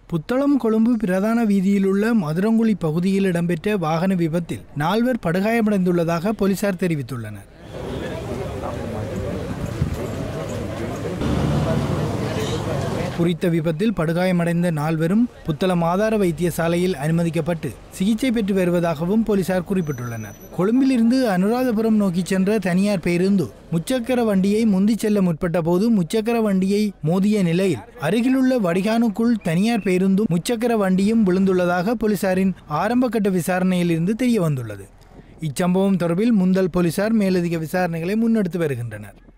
புத்தளம் கொழும்பு பிரதான வீதியிலுள்ள மதுரங்குழி பகுதியில் இடம்பெற்ற வாகன விபத்தில் நால்வர் படுகாயமடைந்துள்ளதாக போலீசார் தெரிவித்துள்ளனர் குறித்த விபத்தில் படுகாயமடைந்த நால்வரும் புத்தளம் ஆதார வைத்தியசாலையில் அனுமதிக்கப்பட்டு சிகிச்சை பெற்று வருவதாகவும் போலீசார் குறிப்பிட்டுள்ளனர் கொழும்பிலிருந்து அனுராதபுரம் நோக்கி சென்ற தனியார் பேருந்து முச்சக்கர வண்டியை முந்திச் செல்ல முற்பட்ட போது முச்சக்கர வண்டியை மோதிய நிலையில் அருகிலுள்ள வடிகானுக்குள் தனியார் பேருந்தும் முச்சக்கர வண்டியும் விழுந்துள்ளதாக போலீசாரின் ஆரம்பகட்ட விசாரணையிலிருந்து தெரிய வந்துள்ளது இச்சம்பவம் தொடர்பில் முந்தல் போலீசார் மேலதிக விசாரணைகளை முன்னெடுத்து வருகின்றனர்